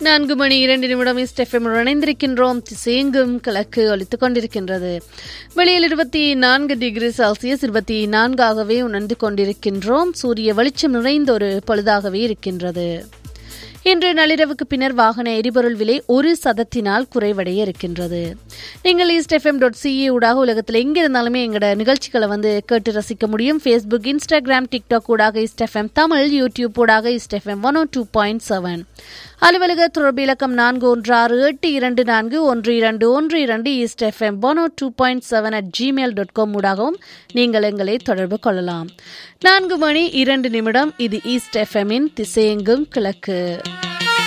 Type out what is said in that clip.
நான்கு மணி இரண்டு நிமிடம் ஸ்டெஃபம் இணைந்திருக்கின்றோம் திசையெங்கும் கிழக்கு ஒலித்துக் கொண்டிருக்கின்றது வெளியில் இருபத்தி நான்கு டிகிரி செல்சியஸ் இருபத்தி நான்காகவே உணர்ந்து கொண்டிருக்கின்றோம் சூரிய வெளிச்சம் நிறைந்த ஒரு பொழுதாகவே இருக்கின்றது இன்று நள்ளிரவுக்கு பின்னர் வாகன எரிபொருள் விலை ஒரு சதத்தினால் குறைவடைய இருக்கின்றது நீங்கள் ஈஸ்ட் எஃப்எம் டாட் சிஏ ஊடாக உலகத்தில் எங்க இருந்தாலுமே எங்களோட நிகழ்ச்சிகளை வந்து கேட்டு ரசிக்க முடியும் ஃபேஸ்புக் இன்ஸ்டாகிராம் டிக்டாக் ஊடாக ஈஸ்ட் எஃப்எம் தமிழ் யூடியூப் ஊடாக East FM one two point seven அலுவலக தொடர்பு இலக்கம் நான்கு ஒன்று ஆறு எட்டு இரண்டு நான்கு ஒன்று இரண்டு ஒன்று இரண்டு East FM one two point seven at Gmail dot com ஊடாகவும் நீங்கள் எங்களை தொடர்பு கொள்ளலாம் நான்கு மணி இரண்டு நிமிடம் இது ஈஸ்ட் எஃப்எம்மின் திசையெங்கும் கிழக்கு